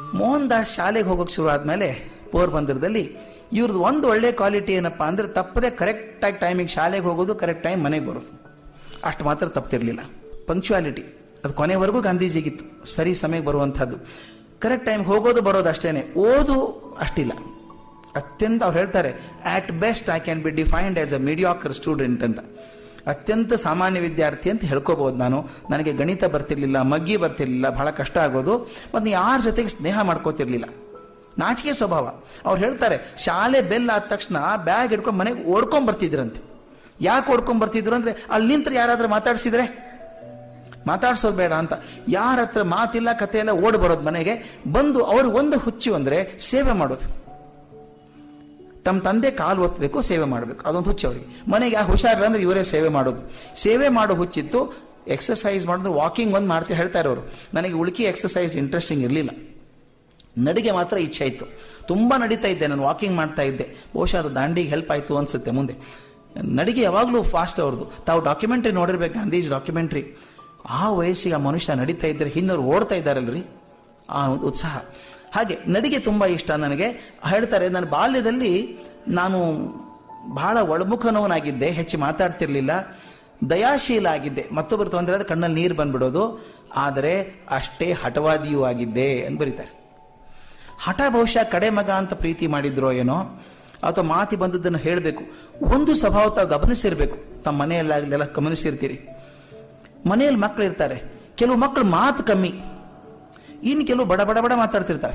ಮೋಹನ್ ದಾಸ್ ಶಾಲೆಗೆ ಹೋಗೋಕೆ ಶುರು ಆದ್ಮೇಲೆ ಪೋರ್ಬಂದರದಲ್ಲಿ ಇವ್ರದ್ದು ಒಂದು ಒಳ್ಳೆ ಕ್ವಾಲಿಟಿ ಏನಪ್ಪಾ ಅಂದ್ರೆ ತಪ್ಪದೆ ಕರೆಕ್ಟಾಗಿ ಟೈಮಿಗೆ ಶಾಲೆಗೆ ಹೋಗೋದು ಕರೆಕ್ಟ್ ಟೈಮ್ ಮನೆಗೆ ಬರೋದು ಅಷ್ಟು ಮಾತ್ರ ತಪ್ತಿರ್ಲಿಲ್ಲ ಪಂಕ್ಚುಯಾಲಿಟಿ ಅದು ಕೊನೆವರೆಗೂ ಗಾಂಧೀಜಿಗಿತ್ತು ಸರಿ ಸಮಯಕ್ಕೆ ಬರುವಂಥದ್ದು ಕರೆಕ್ಟ್ ಟೈಮ್ ಹೋಗೋದು ಬರೋದು ಅಷ್ಟೇನೆ ಓದು ಅಷ್ಟಿಲ್ಲ ಅತ್ಯಂತ ಅವ್ರು ಹೇಳ್ತಾರೆ at best I can be defined as a mediocre student ಅಂತ ಅತ್ಯಂತ ಸಾಮಾನ್ಯ ವಿದ್ಯಾರ್ಥಿ ಅಂತ ಹೇಳ್ಕೋಬಹುದು ನಾನು ನನಗೆ ಗಣಿತ ಬರ್ತಿರ್ಲಿಲ್ಲ ಮಗ್ಗಿ ಬರ್ತಿರ್ಲಿಲ್ಲ ಬಹಳ ಕಷ್ಟ ಆಗೋದು ಮತ್ತು ಯಾರ ಜೊತೆಗೆ ಸ್ನೇಹ ಮಾಡ್ಕೋತಿರ್ಲಿಲ್ಲ ನಾಚಿಕೆ ಸ್ವಭಾವ ಅವ್ರು ಹೇಳ್ತಾರೆ ಶಾಲೆ ಬೆಲ್ ಆದ ತಕ್ಷಣ ಬ್ಯಾಗ್ ಹಿಡ್ಕೊಂಡು ಮನೆಗೆ ಓಡ್ಕೊಂಡ್ ಬರ್ತಿದ್ರಂತೆ ಯಾಕೆ ಓಡ್ಕೊಂಡ್ ಬರ್ತಿದ್ರು ಅಂದ್ರೆ ಅಲ್ಲಿ ನಿಂತ್ರೆ ಯಾರಾದ್ರೂ ಮಾತಾಡ್ಸಿದ್ರೆ ಮಾತಾಡ್ಸೋದು ಬೇಡ ಅಂತ ಯಾರ ಹತ್ರ ಮಾತಿಲ್ಲ ಕತೆ ಎಲ್ಲ ಓಡ್ ಬರೋದು ಮನೆಗೆ ಬಂದು ಅವ್ರು ಒಂದು ಹುಚ್ಚು ಅಂದ್ರೆ ಸೇವೆ ಮಾಡೋದು ತಮ್ಮ ತಂದೆ ಕಾಲು ಒತ್ತಬೇಕು ಸೇವೆ ಮಾಡಬೇಕು ಅದೊಂದು ಹುಚ್ಚು ಅವ್ರಿಗೆ ಮನೆಗೆ ಯಾಕೆ ಹುಷಾರಿಲ್ಲ ಅಂದ್ರೆ ಇವರೇ ಸೇವೆ ಮಾಡೋದು ಸೇವೆ ಮಾಡೋ ಹುಚ್ಚಿತ್ತು ಎಕ್ಸರ್ಸೈಸ್ ಮಾಡಿದ್ರೆ ವಾಕಿಂಗ್ ಒಂದು ಮಾಡ್ತಾ ಹೇಳ್ತಾರೆ ಅವರು ನನಗೆ ಉಳುಕಿ ಎಕ್ಸರ್ಸೈಸ್ ಇಂಟ್ರೆಸ್ಟಿಂಗ್ ಇರಲಿಲ್ಲ ನಡಿಗೆ ಮಾತ್ರ ಇಚ್ಛೆ ಇತ್ತು ತುಂಬಾ ನಡೀತಾ ಇದ್ದೆ ನಾನು ವಾಕಿಂಗ್ ಮಾಡ್ತಾ ಇದ್ದೆ ಬಹುಶಃ ಅದು ದಾಂಡಿಗೆ ಹೆಲ್ಪ್ ಆಯ್ತು ಅನ್ಸುತ್ತೆ ಮುಂದೆ ನಡಿಗೆ ಯಾವಾಗಲೂ ಫಾಸ್ಟ್ ಅವ್ರದ್ದು ತಾವು ಡಾಕ್ಯುಮೆಂಟ್ರಿ ನೋಡಿರ್ಬೇಕು ಗಾಂಧೀಜಿ ಡಾಕ್ಯುಮೆಂಟ್ರಿ ಆ ವಯಸ್ಸಿಗೆ ಆ ಮನುಷ್ಯ ನಡೀತಾ ಇದ್ದಾರೆ ಹಿಂದವ್ರು ಓಡ್ತಾ ಇದ್ದಾರಲ್ರಿ ಆ ಒಂದು ಉತ್ಸಾಹ ಹಾಗೆ ನಡಿಗೆ ತುಂಬಾ ಇಷ್ಟ ನನಗೆ ಹೇಳ್ತಾರೆ ನನ್ನ ಬಾಲ್ಯದಲ್ಲಿ ನಾನು ಬಹಳ ಒಳಮುಖನವನಾಗಿದ್ದೆ ಹೆಚ್ಚು ಮಾತಾಡ್ತಿರ್ಲಿಲ್ಲ ದಯಾಶೀಲ ಆಗಿದ್ದೆ ಮತ್ತೊಬ್ಬರು ತೊಂದರೆ ಆದ್ರೆ ಕಣ್ಣಲ್ಲಿ ನೀರು ಬಂದ್ಬಿಡೋದು ಆದರೆ ಅಷ್ಟೇ ಹಠವಾದಿಯೂ ಆಗಿದ್ದೆ ಅಂತ ಬರೀತಾರೆ ಹಠ ಬಹುಶಃ ಕಡೆ ಮಗ ಅಂತ ಪ್ರೀತಿ ಮಾಡಿದ್ರೋ ಏನೋ ಅಥವಾ ಮಾತಿ ಬಂದದ್ದನ್ನು ಹೇಳಬೇಕು ಒಂದು ಸ್ವಭಾವ ತಾವು ಗಮನಿಸಿರ್ಬೇಕು ತಮ್ಮ ಮನೆಯಲ್ಲಾಗಲೆಲ್ಲ ಗಮನಿಸಿರ್ತೀರಿ ಮನೆಯಲ್ಲಿ ಮಕ್ಕಳು ಇರ್ತಾರೆ ಕೆಲವು ಮಕ್ಕಳು ಮಾತು ಕಮ್ಮಿ ಇನ್ನು ಕೆಲವು ಬಡ ಬಡ ಬಡ ಮಾತಾಡ್ತಿರ್ತಾರೆ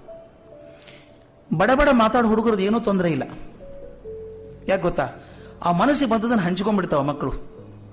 ಬಡ ಬಡ ಮಾತಾಡೋ ಹುಡುಗರದ್ದು ಏನೂ ತೊಂದರೆ ಇಲ್ಲ ಯಾಕೆ ಗೊತ್ತಾ ಆ ಮನಸ್ಸಿಗೆ ಬಂದದನ್ನು ಹಂಚ್ಕೊಂಡ್ಬಿಡ್ತಾವ ಮಕ್ಕಳು